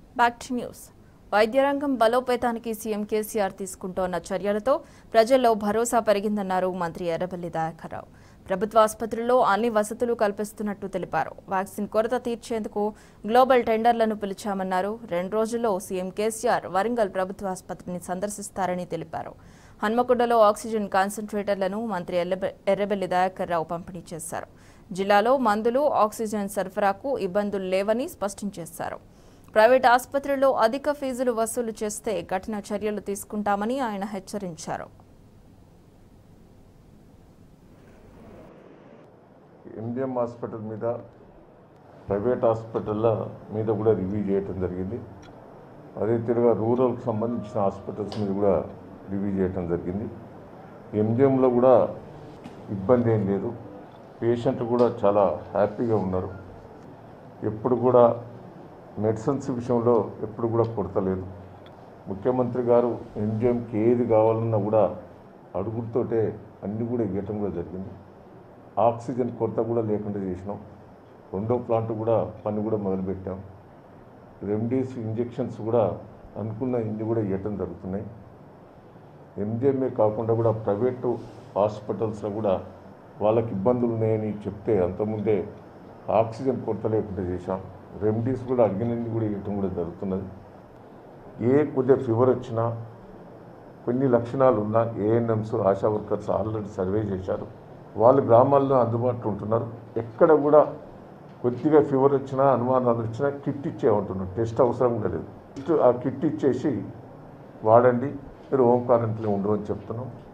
back to news వైద్య రంగం బలోపేతానికి సీఎం కేసీఆర్ తీసుకుంటోన్న చర్యలతో ప్రజల్లో భరోసా పెరిగిందన్నారు మంత్రి ఎర్రబెల్లి దయాకర్రావు ప్రభుత్వ ఆసుపత్రుల్లో అన్ని వసతులు కల్పిస్తున్నట్టు తెలిపారు వ్యాక్సిన్ కొరత తీర్చేందుకు గ్లోబల్ టెండర్లను పిలిచామన్నారు రెండు రోజుల్లో సీఎం కేసీఆర్ వరంగల్ ప్రభుత్వ ఆసుపత్రిని సందర్శిస్తారని తెలిపారు హన్మకొండలో ఆక్సిజన్ కాన్సన్ట్రేటర్లను మంత్రి ఎర్రబె- ఎర్రబెల్లి దయాకర్ రావు పంపిణీ చేశారు జిల్లాలో మందులు ఆక్సిజన్ సరఫరాకు ఇబ్బందులు లేవని స్పష్టం చేశారు ప్రైవేట్ ఆసుపత్రుల్లో అధిక ఫీజులు వసూలు చేస్తే కఠిన చర్యలు తీసుకుంటామని ఆయన హెచ్చరించారు ఎంజిఎం హాస్పిటల్ మీద ప్రైవేట్ హాస్పిటల్ల మీద కూడా రివ్యూ చేయటం జరిగింది అదే తిరుగా రూరల్కి సంబంధించిన హాస్పిటల్స్ మీద కూడా రివ్యూ చేయటం జరిగింది ఎంజిఎంలో కూడా ఇబ్బంది ఏం లేదు పేషెంట్లు కూడా చాలా హ్యాపీగా ఉన్నారు ఎప్పుడు కూడా మెడిసిన్స్ విషయంలో ఎప్పుడు కూడా కొరతలేదు ముఖ్యమంత్రి గారు ఎంజిఎంకి ఏది కావాలన్నా కూడా అడుగుతోటే అన్నీ కూడా ఇవ్వటం కూడా జరిగింది ఆక్సిజన్ కొరత కూడా లేకుండా చేసినాం రెండో ప్లాంట్ కూడా పని కూడా మొదలుపెట్టాం రెమ్డీస్ ఇంజెక్షన్స్ కూడా అనుకున్న ఇన్ని కూడా ఇవ్వటం జరుగుతున్నాయి ఎంజిఎంఏ కాకుండా కూడా ప్రైవేటు హాస్పిటల్స్లో కూడా వాళ్ళకి ఇబ్బందులు ఉన్నాయని చెప్తే అంతకుముందే ఆక్సిజన్ కొరత లేకుండా చేశాం రెమెడీస్ కూడా అడిగినన్ని కూడా ఇవ్వటం కూడా జరుగుతున్నది ఏ కొద్దిగా ఫీవర్ వచ్చినా కొన్ని లక్షణాలు ఉన్న ANMs ASHA workers already survey చేశారు వాళ్ళు గ్రామాల్లో అందుబాటులో ఉంటున్నారు ఎక్కడ కూడా కొద్దిగా ఫీవర్ వచ్చినా అనుమానాలు వచ్చినా కిట్ ఇచ్చే ఉంటున్నారు టెస్ట్ అవసరం కూడా లేదు కిట్ ఆ కిట్ ఇచ్చేసి వాడండి మీరు హోమ్ క్వారంటైన్లో ఉండవు అని చెప్తున్నాం